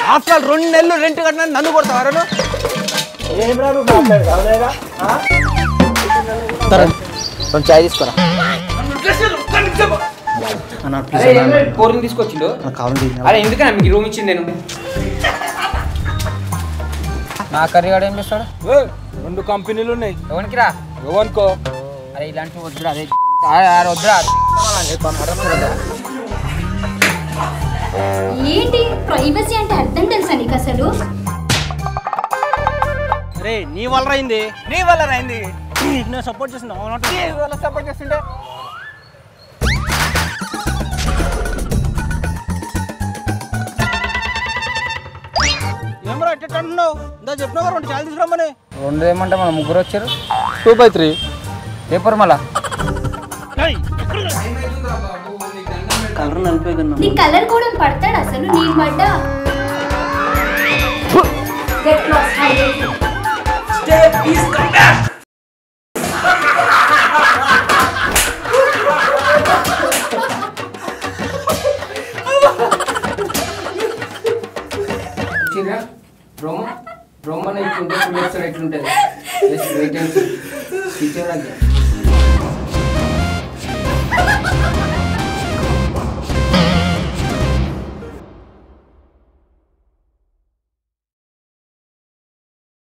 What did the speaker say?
After all రెండు నెలలు rent కట్టినా నన్ను కొడతావారా నువ్వు? సరే కొంచెం చాయ్ తీసుకురా అన్న ప్లీజ్ కోరిని తీసుకొచ్చిండు నాకు కావాలి అరే ఎందుకన్నా మీకు రూమ్ ఇచ్చింది నేను నా కర్రీ వాడు ఏం చేస్తాడు రెండు కంపెనీలు ఉన్నాయి ఎవరికి రా ఎవరికో అరే ఇలాంటివి వద్దురా అదే అరే, అరే వద్దురా ఏంటి ప్రైవసీ అంటే అర్థం తెలుసా నీకు అసలు రే నీ వల్ల అయింది నీ వల్ల అయింది నేను సపోర్ట్ చేసిన వల్ల సపోర్ట్ చేస్తుంటే ఏమరా ఎట్ట అంటున్నావు ఇందా చెప్పినా రెండు చాలు తీసుకురమ్మని రెండు ఏమంటే మన ముగ్గురు వచ్చారు టూ బై త్రీ పేపర్ మళ్ళా కలర్ నలిపోయిందన్నా నీ కలర్ కూడా పడతాడు అసలు నీ పడ్డ Get lost, highway. Roman roman ఇట్లుంటే ఎట్లుంటుంది వెయిట్ టీచర్